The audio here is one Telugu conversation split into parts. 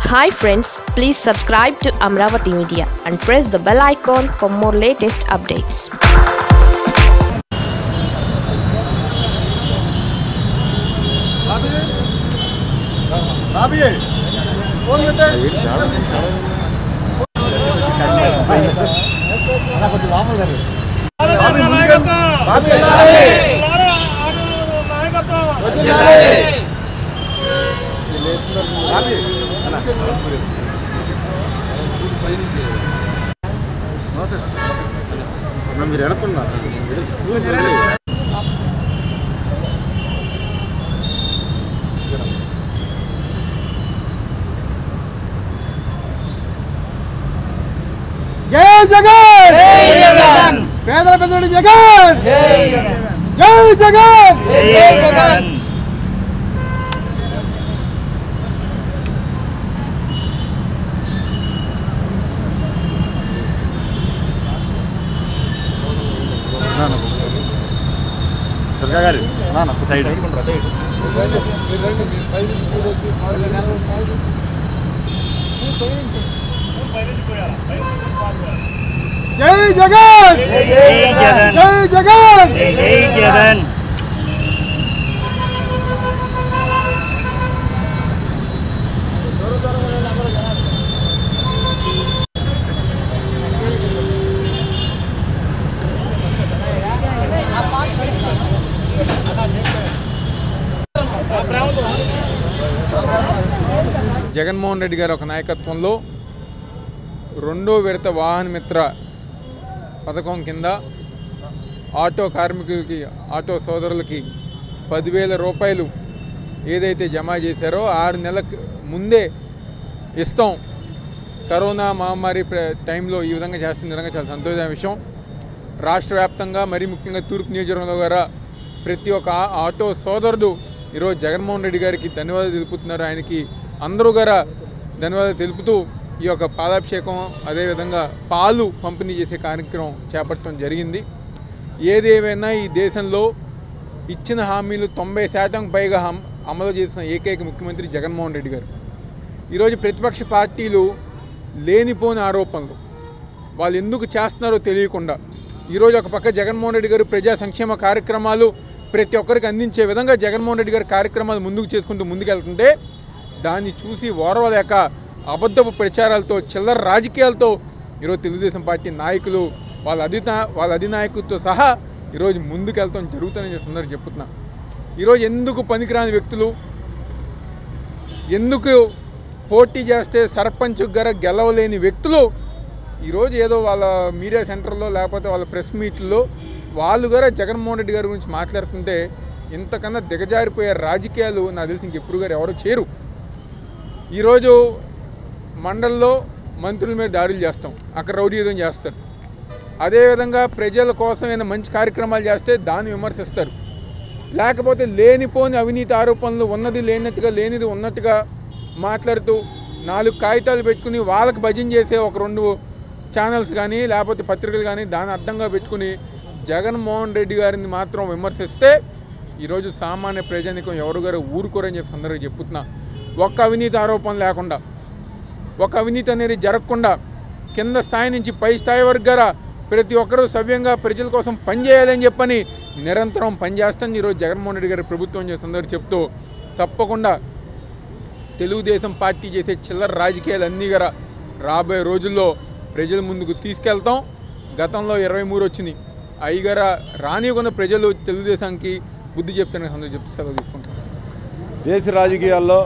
hi friends please subscribe to Amaravati media and press the bell icon for more latest updates మీరు వెళుతున్నారు జై జగన్ పేదల పెద్దలు జగన్ జై జగన్ దుర్గా గారు సైడ్ జై జగన్ జై జగన్ జగన్ జగన్మోహన్ రెడ్డి గారి ఒక నాయకత్వంలో రెండో విడత వాహన మిత్ర పథకం కింద ఆటో కార్మికులకి ఆటో సోదరులకి పదివేల రూపాయలు ఏదైతే జమ చేశారో ఆరు నెలల ముందే ఇస్తాం కరోనా మహమ్మారి ప్ర- టైంలో ఈ విధంగా చేస్తుంది నిజంగా చాలా సంతోషమైన విషయం రాష్ట్ర వ్యాప్తంగా మరీ ముఖ్యంగా తూర్పు నియోజకవర్గంలో గారా ప్రతి ఒక్క ఆ- ఆటో సోదరుడు ఈరోజు జగన్మోహన్ రెడ్డి గారికి ధన్యవాదాలు తెలుపుతున్నారు ఆయనకి అందరూ గారా ధన్యవాదాలు తెలుపుతూ ఈ యొక్క పాలాభిషేకం అదేవిధంగా పాలు పంపిణీ చేసే కార్యక్రమం చేపట్టడం జరిగింది ఏదేమైనా ఈ దేశంలో ఇచ్చిన హామీలు తొంభై శాతం పైగా హం- అమలు చేసిన ఏకైక ముఖ్యమంత్రి జగన్మోహన్ రెడ్డి గారు ఈరోజు ప్రతిపక్ష పార్టీలు లేనిపోని ఆరోపణలు వాళ్ళు ఎందుకు చేస్తున్నారో తెలియకుండా ఈరోజు ఒక పక్క జగన్మోహన్ రెడ్డి గారు ప్రజా సంక్షేమ కార్యక్రమాలు ప్రతి ఒక్కరికి అందించే విధంగా జగన్మోహన్ రెడ్డి గారి కార్యక్రమాలు ముందుకు చేసుకుంటూ ముందుకెళ్తుంటే దాన్ని చూసి ఓర్వలేక అబద్ధపు ప్రచారాలతో చిల్లర రాజకీయాలతో ఈరోజు తెలుగుదేశం పార్టీ నాయకులు వాళ్ళ అధినా వాళ్ళ అధినాయకులతో సహా ఈరోజు ముందుకెళ్తాం జరుగుతుందని సందర్భం చెప్తున్నా ఈరోజు ఎందుకు పనికిరాని వ్యక్తులు ఎందుకు పోటీ చేస్తే సర్పంచ్ గర గెలవలేని వ్యక్తులు ఈరోజు ఏదో వాళ్ళ మీడియా సెంటర్లో లేకపోతే వాళ్ళ ప్రెస్ మీట్లో వాళ్ళు కూడా జగన్మోహన్ రెడ్డి గారి గురించి మాట్లాడుతుంటే ఇంతకన్నా దిగజారిపోయే రాజకీయాలు నాకు తెలిసి ఇంకెప్పుడు గారు ఎవరు చేరు ఈరోజు మండల్లో మంత్రుల మీద దాడులు చేస్తాం అక్కడ రౌడీయుధం చేస్తారు అదేవిధంగా ప్రజల కోసం ఏమైనా మంచి కార్యక్రమాలు చేస్తే దాన్ని విమర్శిస్తారు లేకపోతే లేనిపోని అవినీతి ఆరోపణలు ఉన్నది లేనట్టుగా లేనిది ఉన్నట్టుగా మాట్లాడుతూ నాలుగు కాగితాలు పెట్టుకుని వాళ్ళకి భజన చేసే ఒక రెండు ఛానల్స్ కానీ లేకపోతే పత్రికలు కానీ దాన్ని అడ్డంగా పెట్టుకుని జగన్మోహన్ రెడ్డి గారిని మాత్రం విమర్శిస్తే ఈరోజు సామాన్య ప్రజానికం ఎవరు గారు ఊరుకోరని చెప్పి సందర్భంగా చెప్తున్నా ఒక్క అవినీతి ఆరోపణ లేకుండా ఒక అవినీతి అనేది జరగకుండా కింద స్థాయి నుంచి పై స్థాయి వరకు గారా ప్రతి ఒక్కరూ సవ్యంగా ప్రజల కోసం పనిచేయాలని చెప్పని నిరంతరం పనిచేస్తాను ఈరోజు జగన్మోహన్ రెడ్డి గారి ప్రభుత్వం చేసే సందర్భం చెప్తూ తప్పకుండా తెలుగుదేశం పార్టీ చేసే చిల్లర రాజకీయాలు అన్నీ గల రాబోయే రోజుల్లో ప్రజల ముందుకు తీసుకెళ్తాం గతంలో ఇరవై మూడు వచ్చినాయి అయ్యగార రానివ్వకుండా ప్రజలు తెలుగుదేశానికి బుద్ధి చెప్తానని సందర్భం చెప్తే సెలవు తీసుకుంటాం దేశ రాజకీయాల్లో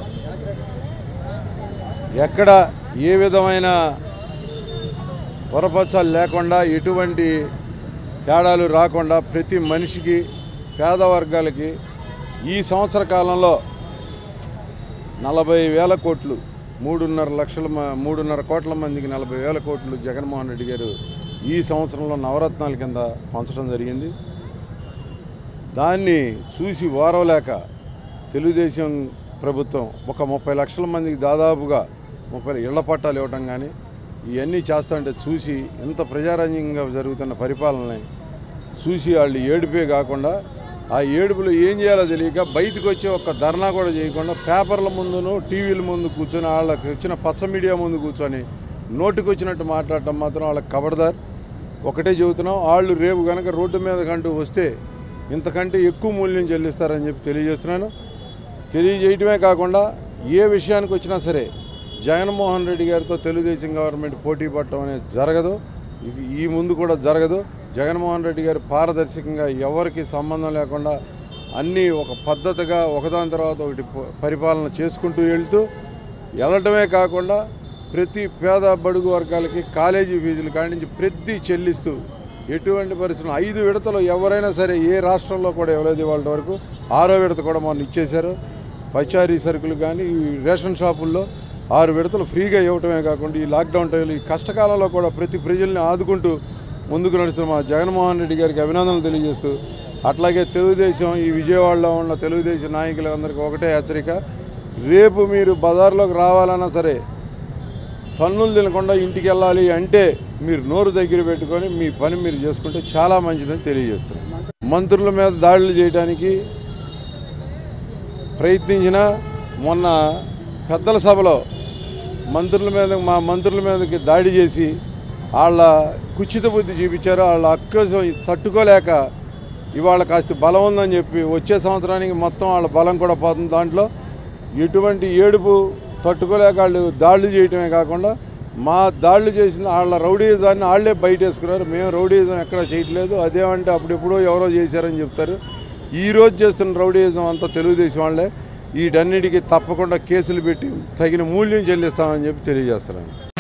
ఎక్కడ ఏ విధమైన పొరపచ్చాలు లేకుండా ఎటువంటి తేడాలు రాకుండా ప్రతి మనిషికి పేద వర్గాలకి ఈ సంవత్సర కాలంలో నలభై వేల కోట్లు మూడున్నర లక్షల మ- మూడున్నర కోట్ల మందికి నలభై వేల కోట్లు జగన్మోహన్ రెడ్డి గారు ఈ సంవత్సరంలో నవరత్నాల కింద పంచడం జరిగింది దాన్ని చూసి ఓరవలేక తెలుగుదేశం ప్రభుత్వం ఒక ముప్పై లక్షల మందికి దాదాపుగా ముప్పై ఇళ్ల పట్టాలు ఇవ్వటం కానీ ఇవన్నీ చేస్తుంటే చూసి ఇంత ప్రజారంజకంగా జరుగుతున్న పరిపాలనని చూసి వాళ్ళు ఏడిపే కాకుండా ఆ ఏడుపులు ఏం చేయాలో తెలియక బయటకు వచ్చి ఒక్క ధర్నా కూడా చేయకుండా పేపర్ల ముందును టీవీల ముందు కూర్చొని వాళ్ళకి వచ్చిన పచ్చ మీడియా ముందు కూర్చొని నోటికి వచ్చినట్టు మాట్లాడటం మాత్రం వాళ్ళకి కబడదార్ ఒకటే చెబుతున్నాం వాళ్ళు రేపు కనుక రోడ్డు మీద కంటూ వస్తే ఇంతకంటే ఎక్కువ మూల్యం చెల్లిస్తారని చెప్పి తెలియజేస్తున్నాను తెలియజేయటమే కాకుండా ఏ విషయానికి వచ్చినా సరే జగన్మోహన్ రెడ్డి గారితో తెలుగుదేశం గవర్నమెంట్ పోటీ పడటం అనేది జరగదు ఇది ఈ ముందు కూడా జరగదు జగన్మోహన్ రెడ్డి గారు పారదర్శకంగా ఎవరికి సంబంధం లేకుండా అన్నీ ఒక పద్ధతిగా ఒకదాని తర్వాత ఒకటి ప- పరిపాలన చేసుకుంటూ వెళ్తూ వెళ్ళటమే కాకుండా ప్రతి పేద బడుగు వర్గాలకి కాలేజీ ఫీజులు కాడి నుంచి ప్రతి చెల్లిస్తూ ఎటువంటి పరిస్థితులు ఐదు విడతలు ఎవరైనా సరే ఏ రాష్ట్రంలో కూడా ఇవ్వలేదు వాళ్ళ వరకు ఆరో విడత కూడా మొన్న ఇచ్చేశారు పచారీ సరుకులు కానీ ఈ రేషన్ షాపుల్లో ఆరు విడతలు ఫ్రీగా ఇవ్వటమే కాకుండా ఈ లాక్డౌన్ టైంలో ఈ కష్టకాలంలో కూడా ప్రతి ప్రజల్ని ఆదుకుంటూ ముందుకు నడుస్తున్న మా జగన్మోహన్ రెడ్డి గారికి అభినందనలు తెలియజేస్తూ అట్లాగే తెలుగుదేశం ఈ విజయవాడలో ఉన్న తెలుగుదేశం నాయకులందరికీ ఒకటే హెచ్చరిక రేపు మీరు బజార్లోకి రావాలన్నా సరే తన్నులు తినకుండా ఇంటికి వెళ్ళాలి అంటే మీరు నోరు దగ్గర పెట్టుకొని మీ పని మీరు చేసుకుంటే చాలా మంచిదని తెలియజేస్తున్నాం మంత్రుల మీద దాడులు చేయడానికి ప్రయత్నించిన మొన్న పెద్దల సభలో మంత్రుల మీద మా మంత్రుల మీదకి దాడి చేసి వాళ్ళ కుచిత బుద్ధి చూపించారు వాళ్ళ అక్కసం తట్టుకోలేక ఇవాళ కాస్త బలం ఉందని చెప్పి వచ్చే సంవత్సరానికి మొత్తం వాళ్ళ బలం కూడా పోతుంది దాంట్లో ఎటువంటి ఏడుపు తట్టుకోలేక వాళ్ళు దాడులు చేయటమే కాకుండా మా దాడులు చేసిన వాళ్ళ రౌడీజాన్ని వాళ్ళే బయటేసుకున్నారు మేము రౌడీజం ఎక్కడా చేయట్లేదు అదేమంటే అప్పుడెప్పుడో ఎవరో చేశారని చెప్తారు ఈ రోజు చేస్తున్న రౌడీజం అంతా తెలుగుదేశం వాళ్ళే వీటన్నిటికీ తప్పకుండా కేసులు పెట్టి తగిన మూల్యం చెల్లిస్తామని చెప్పి తెలియజేస్తున్నాను